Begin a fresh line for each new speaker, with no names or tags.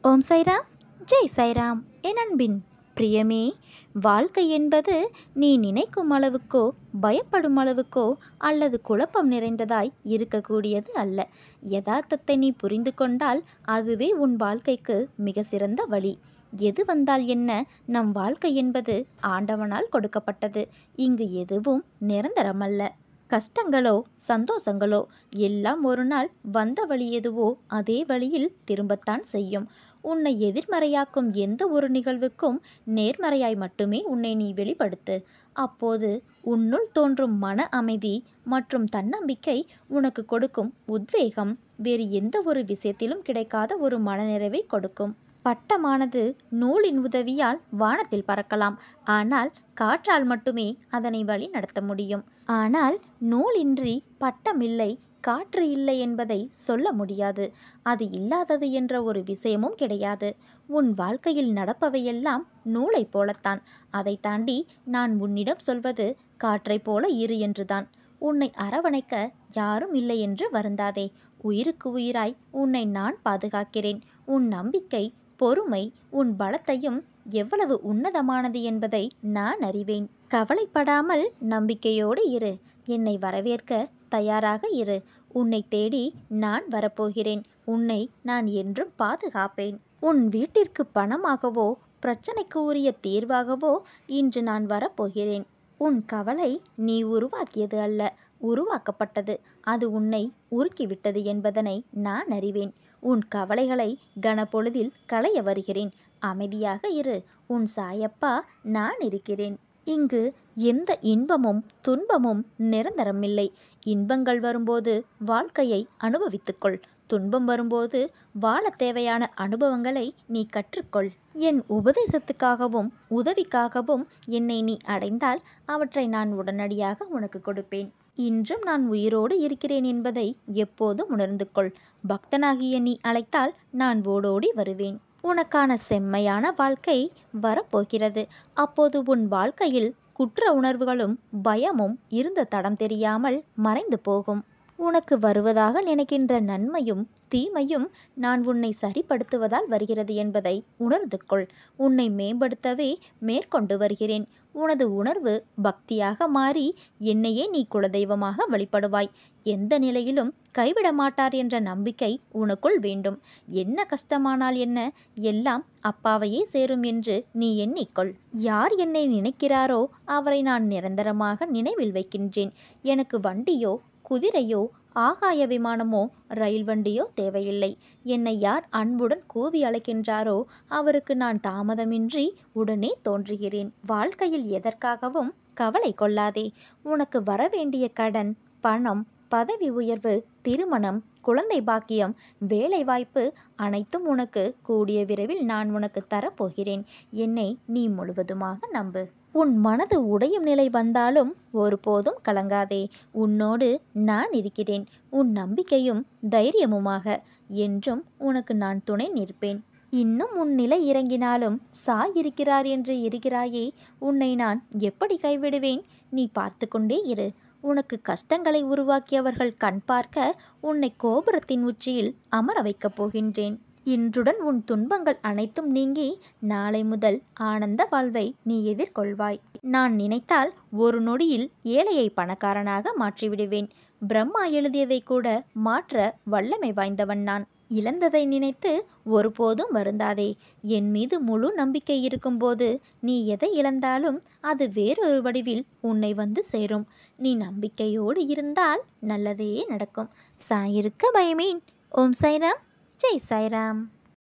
ஓம் சைராம் ஜெய் சைராம் என் அன்பின் பிரியமே வாழ்க்கை என்பது நீ நினைக்கும் அளவுக்கோ பயப்படும் அளவுக்கோ அல்லது குழப்பம் நிறைந்ததாய் இருக்கக்கூடியது அல்ல யதார்த்தத்தை நீ புரிந்து கொண்டால் அதுவே உன் வாழ்க்கைக்கு மிக சிறந்த வழி எது வந்தால் என்ன நம் வாழ்க்கை என்பது ஆண்டவனால் கொடுக்கப்பட்டது இங்கு எதுவும் நிரந்தரமல்ல கஷ்டங்களோ சந்தோஷங்களோ எல்லாம் ஒரு நாள் வந்த வழி எதுவோ அதே வழியில் திரும்பத்தான் செய்யும் உன்னை எதிர்மறையாக்கும் எந்த ஒரு நிகழ்வுக்கும் நேர்மறையாய் மட்டுமே உன்னை நீ வெளிப்படுத்து அப்போது உன்னுள் தோன்றும் மன அமைதி மற்றும் தன்னம்பிக்கை உனக்கு கொடுக்கும் உத்வேகம் வேறு எந்த ஒரு விஷயத்திலும் கிடைக்காத ஒரு மனநிறைவை கொடுக்கும் பட்டமானது நூலின் உதவியால் வானத்தில் பறக்கலாம் ஆனால் காற்றால் மட்டுமே அதனை வழி நடத்த முடியும் ஆனால் நூலின்றி பட்டம் இல்லை காற்று இல்லை என்பதை சொல்ல முடியாது அது இல்லாதது என்ற ஒரு விஷயமும் கிடையாது உன் வாழ்க்கையில் நடப்பவையெல்லாம் நூலைப் போலத்தான் அதை தாண்டி நான் உன்னிடம் சொல்வது காற்றைப் போல இரு என்றுதான் உன்னை அரவணைக்க யாரும் இல்லை என்று வருந்தாதே உயிருக்கு உயிராய் உன்னை நான் பாதுகாக்கிறேன் உன் நம்பிக்கை பொறுமை உன் பலத்தையும் எவ்வளவு உன்னதமானது என்பதை நான் அறிவேன் கவலைப்படாமல் நம்பிக்கையோடு இரு என்னை வரவேற்க தயாராக இரு உன்னை தேடி நான் வரப்போகிறேன் உன்னை நான் என்றும் பாதுகாப்பேன் உன் வீட்டிற்கு பணமாகவோ பிரச்சனைக்கு உரிய தீர்வாகவோ இன்று நான் வரப்போகிறேன் உன் கவலை நீ உருவாக்கியது அல்ல உருவாக்கப்பட்டது அது உன்னை உருக்கிவிட்டது என்பதனை நான் அறிவேன் உன் கவலைகளை கனப்பொழுதில் களைய வருகிறேன் அமைதியாக இரு உன் சாயப்பா நான் இருக்கிறேன் இங்கு எந்த இன்பமும் துன்பமும் நிரந்தரமில்லை இன்பங்கள் வரும்போது வாழ்க்கையை அனுபவித்துக்கொள் துன்பம் வரும்போது வாழ தேவையான அனுபவங்களை நீ கற்றுக்கொள் என் உபதேசத்துக்காகவும் உதவிக்காகவும் என்னை நீ அடைந்தால் அவற்றை நான் உடனடியாக உனக்கு கொடுப்பேன் இன்றும் நான் உயிரோடு இருக்கிறேன் என்பதை எப்போதும் உணர்ந்து கொள் பக்தனாகிய நீ அழைத்தால் நான் ஓடோடி வருவேன் உனக்கான செம்மையான வாழ்க்கை வரப்போகிறது அப்போது உன் வாழ்க்கையில் குற்ற உணர்வுகளும் பயமும் இருந்த தடம் தெரியாமல் மறைந்து போகும் உனக்கு வருவதாக நினைக்கின்ற நன்மையும் தீமையும் நான் உன்னை சரிப்படுத்துவதால் வருகிறது என்பதை உணர்ந்து கொள் உன்னை மேம்படுத்தவே மேற்கொண்டு வருகிறேன் உனது உணர்வு பக்தியாக மாறி என்னையே நீ குலதெய்வமாக வழிபடுவாய் எந்த நிலையிலும் கைவிட மாட்டார் என்ற நம்பிக்கை உனக்குள் வேண்டும் என்ன கஷ்டமானால் என்ன எல்லாம் அப்பாவையே சேரும் என்று நீ எண்ணிக்கொள் யார் என்னை நினைக்கிறாரோ அவரை நான் நிரந்தரமாக நினைவில் வைக்கின்றேன் எனக்கு வண்டியோ குதிரையோ ஆகாய விமானமோ ரயில் வண்டியோ தேவையில்லை என்னை யார் அன்புடன் கூவி அழைக்கின்றாரோ அவருக்கு நான் தாமதமின்றி உடனே தோன்றுகிறேன் வாழ்க்கையில் எதற்காகவும் கவலை கொள்ளாதே உனக்கு வரவேண்டிய கடன் பணம் பதவி உயர்வு திருமணம் குழந்தை பாக்கியம் வேலைவாய்ப்பு அனைத்தும் உனக்கு கூடிய விரைவில் நான் உனக்கு தரப்போகிறேன் என்னை நீ முழுவதுமாக நம்பு உன் மனது உடையும் நிலை வந்தாலும் ஒருபோதும் கலங்காதே உன்னோடு நான் இருக்கிறேன் உன் நம்பிக்கையும் தைரியமுமாக என்றும் உனக்கு நான் துணை நிற்பேன் இன்னும் உன் நிலை இறங்கினாலும் சாய் இருக்கிறார் என்று இருக்கிறாயே உன்னை நான் எப்படி கைவிடுவேன் நீ பார்த்து கொண்டே இரு உனக்கு கஷ்டங்களை உருவாக்கியவர்கள் கண் பார்க்க உன்னை கோபுரத்தின் உச்சியில் அமர வைக்கப் போகின்றேன் இன்றுடன் உன் துன்பங்கள் அனைத்தும் நீங்கி நாளை முதல் ஆனந்த வாழ்வை நீ எதிர்கொள்வாய் நான் நினைத்தால் ஒரு நொடியில் ஏழையை பணக்காரனாக மாற்றிவிடுவேன் பிரம்மா எழுதியதை கூட மாற்ற வல்லமை வாய்ந்தவன் நான் இழந்ததை நினைத்து ஒருபோதும் வருந்தாதே என் மீது முழு நம்பிக்கை இருக்கும்போது நீ எதை இழந்தாலும் அது வேறொரு வடிவில் உன்னை வந்து சேரும் நீ நம்பிக்கையோடு இருந்தால் நல்லதே நடக்கும் சாயிருக்க பயமேன் ஓம் சைராம் ஜெய் சாய்ராம்